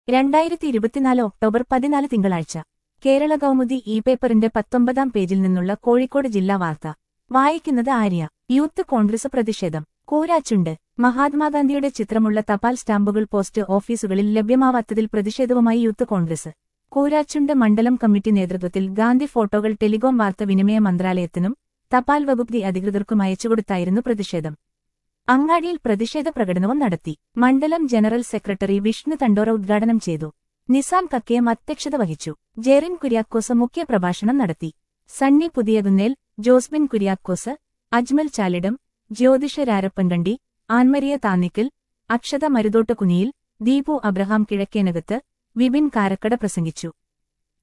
രണ്ടായിരത്തി ഇരുപത്തിനാല് ഒക്ടോബർ പതിനാല് തിങ്കളാഴ്ച കേരള കൗമുദി ഇ പേപ്പറിന്റെ പത്തൊമ്പതാം പേജിൽ നിന്നുള്ള കോഴിക്കോട് ജില്ലാ വാർത്ത വായിക്കുന്നത് ആര്യ യൂത്ത് കോൺഗ്രസ് പ്രതിഷേധം കൂരാച്ചുണ്ട് മഹാത്മാഗാന്ധിയുടെ ചിത്രമുള്ള തപാൽ സ്റ്റാമ്പുകൾ പോസ്റ്റ് ഓഫീസുകളിൽ ലഭ്യമാവാത്തതിൽ പ്രതിഷേധവുമായി യൂത്ത് കോൺഗ്രസ് കൂരാച്ചുണ്ട് മണ്ഡലം കമ്മിറ്റി നേതൃത്വത്തിൽ ഗാന്ധി ഫോട്ടോകൾ ടെലികോം വാർത്താവിനിമയ മന്ത്രാലയത്തിനും തപാൽ വകുപ്പ് അധികൃതർക്കും അയച്ചുകൊടുത്തായിരുന്നു പ്രതിഷേധം അങ്ങാടിയിൽ പ്രതിഷേധ പ്രകടനവും നടത്തി മണ്ഡലം ജനറൽ സെക്രട്ടറി വിഷ്ണു തണ്ടോറ ഉദ്ഘാടനം ചെയ്തു നിസാം കക്കയം അധ്യക്ഷത വഹിച്ചു ജെറിൻ കുര്യാക്കോസ് മുഖ്യപ്രഭാഷണം നടത്തി സണ്ണി പുതിയകുന്നേൽ ജോസ്ബിൻ കുര്യാക്കോസ് അജ്മൽ ചാലിടം ജ്യോതിഷ രാരപ്പൻകണ്ടി ആൻമരിയ താന്നിക്കൽ അക്ഷത മരുതോട്ട് കുനിയിൽ ദീപു അബ്രഹാം കിഴക്കേനകത്ത് വിപിൻ കാരക്കട പ്രസംഗിച്ചു